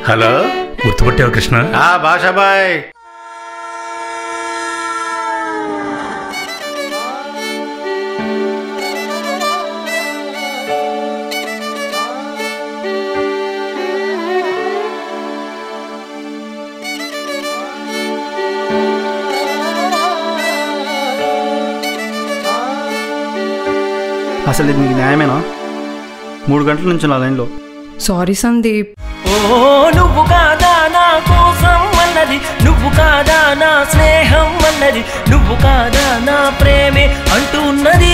hello గుర్తుపట్టావు Krishna ఆ భాషాబాయ్ అసలు ఇది నీకు న్యాయమేనా మూడు గంటల నుంచి నా లైన్లో సారీ సందీప్ ఓ నువ్వు కాదా నా కోసం అన్నది నువ్వు కాదా నా స్నేహం అన్నది నువ్వు కాదా నా ప్రేమే అంటూ ఉన్నది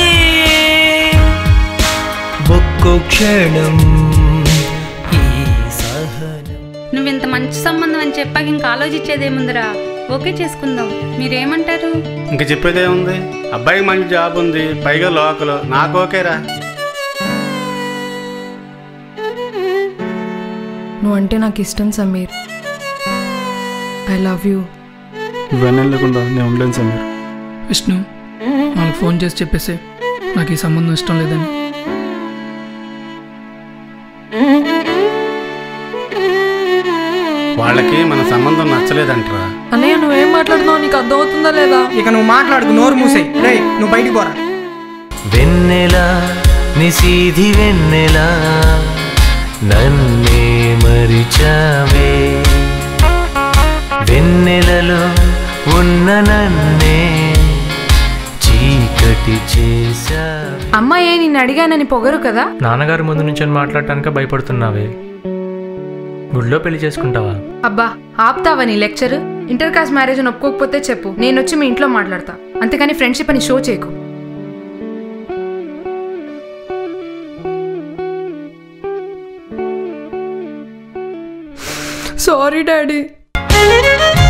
ఒక్కో క్షణం ఈ సహనం నువ్వు ఇంత మంచి సంబంధం అని చెప్పాక ఇంకా ఆలోచించేదేముందిరా ఓకే చేసుకుందాం మీరేమంటారు ఇంక చెప్పేదే ఉంది అబ్బాయికి మంచి జాబ్ ఉంది పైగా లోకల్ నాకు ఓకేరా నువ్వంటే నాకు ఇష్టం సమీర్ ఐ లవ్ యూ ఇవన్నీ లేకుండా నేను ఉండలేను సమీర్ విష్ణు వాళ్ళకి ఫోన్ చేసి చెప్పేసి నాకు ఈ సంబంధం ఇష్టం లేదని వాళ్ళకి మన సంబంధం నచ్చలేదంటరా అన్నయ్య నువ్వేం మాట్లాడుతున్నావు నీకు అర్థమవుతుందా లేదా ఇక నువ్వు మాట్లాడుకు నోరు మూసేయి రేయ్ నువ్వు బయటికి పోరా వెన్నెల నిశీధి వెన్నెల నన్నే మరిచావే వెన్నెలలో ఉన్న నన్నే చీకటి చేశావే అమ్మాయి నిన్ను అడిగానని పొగరు కదా నాన్నగారి ముందు నుంచి మాట్లాడటానిక భయపడుతున్నావే గుడిలో పెళ్లి చేసుకుంటావా అబ్బా ఆపుతావా నీ లెక్చర్ ఇంటర్ కాస్ట్ మ్యారేజ్ అని ఒప్పుకోకపోతే చెప్పు నేను వచ్చి మీ ఇంట్లో మాట్లాడతా అంతేకాని ఫ్రెండ్షిప్ అని షో చేయకు సారీ డాడీ